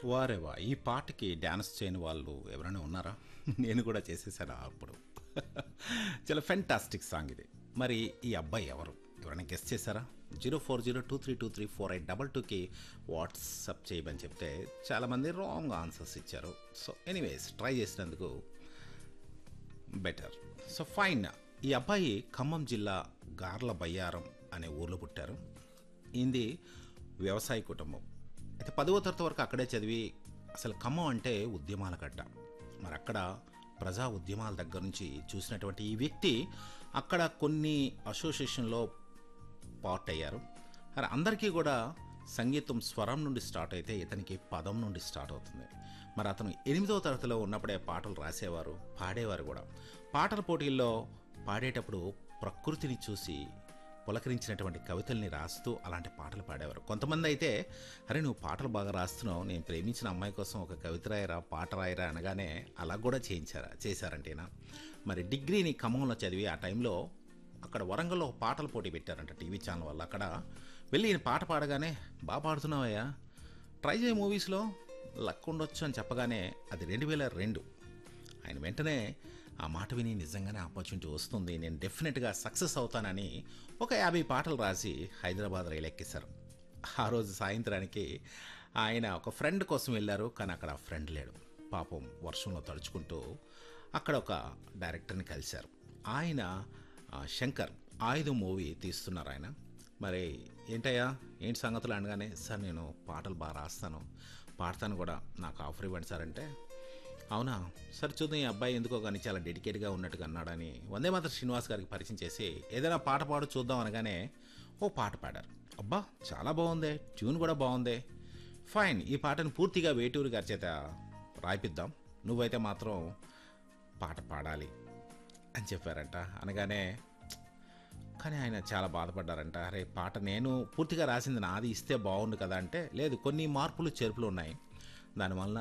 వారేవా ఈ పాటకి డ్యాన్స్ చేయని వాళ్ళు ఎవరైనా ఉన్నారా నేను కూడా చేసేసాను అప్పుడు చాలా ఫెంటాస్టిక్ సాంగ్ ఇది మరి ఈ అబ్బాయి ఎవరు ఎవరైనా గెస్ట్ చేశారా zero four zero two three two three four eight double టూకి వాట్సప్ చేయమని చెప్తే చాలామంది రాంగ్ ఆన్సర్స్ ఇచ్చారు సో ఎనీవేస్ ట్రై చేసినందుకు బెటర్ సో ఫైన్ ఈ అబ్బాయి ఖమ్మం జిల్లా గార్ల బయ్యారం అనే ఊర్లో పుట్టారు ఇది వ్యవసాయ కుటుంబం అయితే పదవ తరగతి వరకు అక్కడే చదివి అసలు ఖమ్మం అంటే ఉద్యమాల గడ్డ మరి అక్కడ ప్రజా ఉద్యమాల దగ్గర నుంచి చూసినటువంటి ఈ వ్యక్తి అక్కడ కొన్ని అసోసియేషన్లో పార్ట్ అయ్యారు మరి అందరికీ కూడా సంగీతం స్వరం నుండి స్టార్ట్ అయితే ఇతనికి పదం నుండి స్టార్ట్ అవుతుంది మరి అతను ఎనిమిదవ తరగతిలో ఉన్నప్పుడే పాటలు రాసేవారు పాడేవారు కూడా పాటల పోటీల్లో పాడేటప్పుడు ప్రకృతిని చూసి పులకరించినటువంటి కవితల్ని రాస్తూ అలాంటి పాటలు పాడేవారు కొంతమంది అయితే అరే నువ్వు పాటలు బాగా రాస్తున్నావు నేను ప్రేమించిన అమ్మాయి కోసం ఒక కవిత రాయరా పాట రాయరా అనగానే అలా కూడా చేయించారా చేశారంటేనా మరి డిగ్రీని ఖమ్మంలో చదివి ఆ టైంలో అక్కడ వరంగల్లో ఒక పాటల పోటీ పెట్టారంట టీవీ ఛానల్ వల్ల అక్కడ వెళ్ళి ఈయన పాట పాడగానే బాగా పాడుతున్నావయ్యా ట్రై చేయ మూవీస్లో లక్ ఉండొచ్చు అని చెప్పగానే అది రెండు వేల రెండు ఆయన వెంటనే ఆ మాట విని నిజంగానే ఆపర్చునిటీ వస్తుంది నేను డెఫినెట్గా సక్సెస్ అవుతానని ఒక యాభై పాటలు రాసి హైదరాబాద్ రైలు ఎక్కేశారు ఆ రోజు సాయంత్రానికి ఆయన ఒక ఫ్రెండ్ కోసం వెళ్ళారు కానీ అక్కడ ఆ ఫ్రెండ్ లేడు పాపం వర్షంలో తడుచుకుంటూ అక్కడ ఒక డైరెక్టర్ని కలిశారు ఆయన ఆ, శంకర్ ఆయుధం మూవీ తీస్తున్నారు ఆయన మరి ఏంటయ్యా ఏంటి సంగతులు అనగానే సార్ నేను పాటలు బాగా రాస్తాను పాడతాను కూడా నాకు ఆఫర్ ఇవ్వండి సార్ అంటే అవునా సరే చూద్దాం ఈ అబ్బాయి ఎందుకో కానీ చాలా డెడికేట్గా ఉన్నట్టుగా అన్నాడని వందే మాత్రం శ్రీనివాస్ గారికి పరిచయం చేసి ఏదైనా పాట పాడు చూద్దాం అనగానే ఓ పాట పాడారు అబ్బా చాలా బాగుంది ట్యూన్ కూడా బాగుంది ఫైన్ ఈ పాటను పూర్తిగా వేటూరు గారి చేత రాయిపిద్దాం నువ్వైతే మాత్రం పాట పాడాలి అని చెప్పారంట అనగానే కానీ ఆయన చాలా బాధపడ్డారంట అరే పాట నేను పూర్తిగా రాసింది నాది ఇస్తే బాగుండు కదా అంటే లేదు కొన్ని మార్పులు చేర్పులు ఉన్నాయి దానివల్ల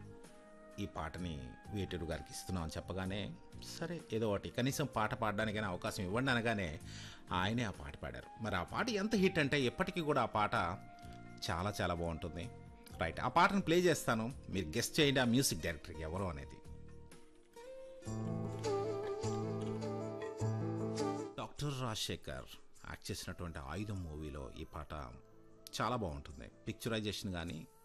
ఈ పాటని వేటూరు గారికి ఇస్తున్నాం అని చెప్పగానే సరే ఏదో ఒకటి కనీసం పాట పాడడానికైనా అవకాశం ఇవ్వండి అనగానే ఆయనే ఆ పాట పాడారు మరి ఆ పాట ఎంత హిట్ అంటే ఎప్పటికీ కూడా ఆ పాట చాలా చాలా బాగుంటుంది రైట్ ఆ పాటను ప్లే చేస్తాను మీరు గెస్ట్ చేయండి ఆ మ్యూజిక్ డైరెక్టర్ ఎవరు అనేది డాక్టర్ రాజశేఖర్ యాక్ట్ చేసినటువంటి ఆయుధం మూవీలో ఈ పాట చాలా బాగుంటుంది పిక్చరైజేషన్ కానీ